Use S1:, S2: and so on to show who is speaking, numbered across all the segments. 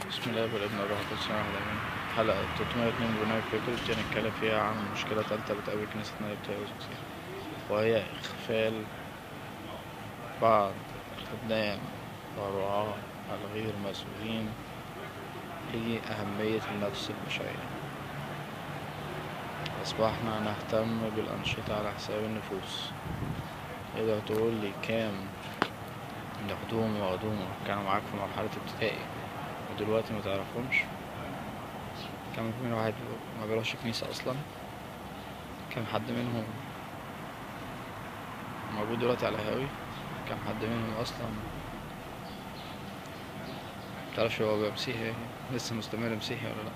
S1: بسم الله والابن والروح القدس واحد امين حلقة 302 من برنامج فكرة هنتكلم فيها عن مشكلة تالتة بتقابل كنيستنا البتوع وهي إغفال بعض الخدام والرعاة الغير مسؤولين لأهمية النفس البشرية أصبحنا نهتم بالأنشطة على حساب النفوس تقدر تقول لي كام ياخدوهم وياخدوهم كانوا معاك في مرحلة ابتدائي ودلوقتي ما تعرفهمش كان في منهم واحد ما بيروحش كنيسة أصلا كان حد منهم موجود دلوقتي على القهاوي كان حد منهم أصلا متعرفش هو بقى مسيحي لسه مستمر مسيحي ولا لأ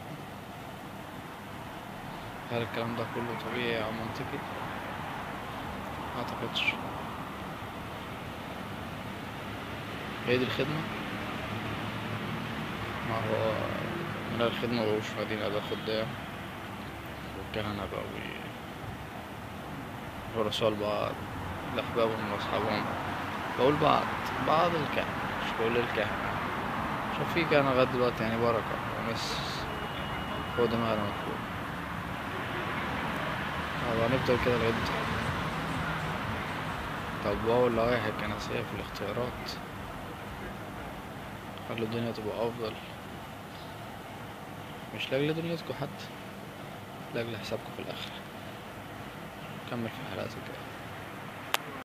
S1: هل الكلام ده كله طبيعي أو منطقي؟ مأعتقدش هي دي الخدمة ما هو من الخدمة مبقوش واخدين أداء خدام والكهنة بقوا ورثوا لبعض لأحبابهم وأصحابهم بقول بعض بعض الكهنة مش كل الكهنة شوف في كهنة لغاية دلوقتي يعني بركة وناس فوق دماغنا من فوق طب هنفضل كده لغاية امتى؟ طب واو اللوائح الكنسية في الاختيارات خلوا الدنيا تبقى أفضل مش لأجل دنيتكم حتى لأجل حسابكم في الآخرة كمل في الحلقات الجاية